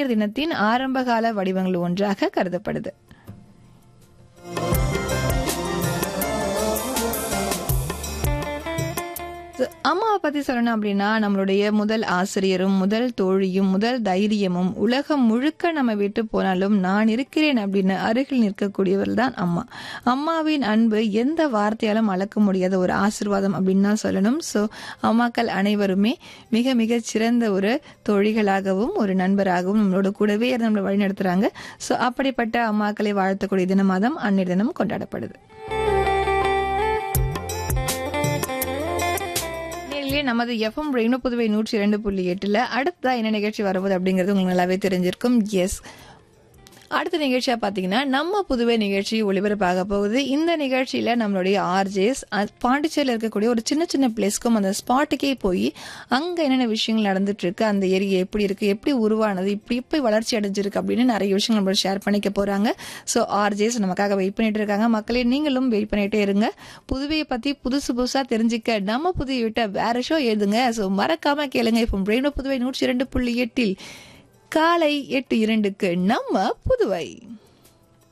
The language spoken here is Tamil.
அன்னையர் தினத்தின் ஆரம்பகால வடிவங்கள் ஒன்றாக கருதப்படுது So, அம்மாவை பத்தி சொல்லணும் அப்படின்னா நம்மளுடைய முதல் ஆசிரியரும் முதல் தோழியும் முதல் தைரியமும் உலகம் முழுக்க நம்ம விட்டு போனாலும் நான் இருக்கிறேன் அப்படின்னு அருகில் நிற்கக்கூடியவர் தான் அம்மா அம்மாவின் அன்பு எந்த வார்த்தையாலும் அளக்க முடியாத ஒரு ஆசிர்வாதம் அப்படின்னு தான் சொல்லணும் ஸோ அம்மாக்கள் அனைவருமே மிக மிக சிறந்த ஒரு தோழிகளாகவும் ஒரு நண்பராகவும் நம்மளோட கூடவே இருந்து நம்மளை வழிநடத்துறாங்க ஸோ அப்படிப்பட்ட அம்மாக்களை வாழ்த்தக்கூடிய தினமாக தான் அன்னைய தினம் கொண்டாடப்படுது நேரிலே நமது எஃப்எம் ரெயினோ புதுவை நூற்றி இரண்டு புள்ளி எட்டுல அடுத்ததா என்ன நிகழ்ச்சி வரப்போகுது அப்படிங்கிறது உங்களுக்கு நல்லாவே தெரிஞ்சிருக்கும் எஸ் அடுத்த நிகழ்ச்சியா பாத்தீங்கன்னா நம்ம புதுவை நிகழ்ச்சி ஒளிபரப்பாக போகுது இந்த நிகழ்ச்சியில நம்மளுடைய ஆர்ஜேஸ் பாண்டிச்சேரியில் இருக்கக்கூடிய ஒரு சின்ன சின்ன பிளேஸ்க்கும் அந்த ஸ்பாட்டுக்கே போய் அங்க என்னென்ன விஷயங்கள் நடந்துட்டு இருக்கு அந்த ஏரியா எப்படி இருக்கு எப்படி உருவானது இப்படி எப்படி வளர்ச்சி அடைஞ்சிருக்கு அப்படின்னு நிறைய விஷயங்கள் நம்மளோட ஷேர் பண்ணிக்க போறாங்க ஸோ ஆர்ஜேஸ் நமக்காக வெயிட் பண்ணிட்டு இருக்காங்க மக்களே நீங்களும் வெயிட் பண்ணிட்டே இருங்க புதுவையை பத்தி புதுசு புதுசா தெரிஞ்சுக்க நம்ம புதுவை விட்ட வேற ஷோ எழுதுங்க ஸோ மறக்காம கேளுங்க இப்போ ரெயினோ புதுவை நூற்றி இரண்டு புள்ளி எட்டில் காலை எட்டு இரண்டுக்கு நம்ம புதுவை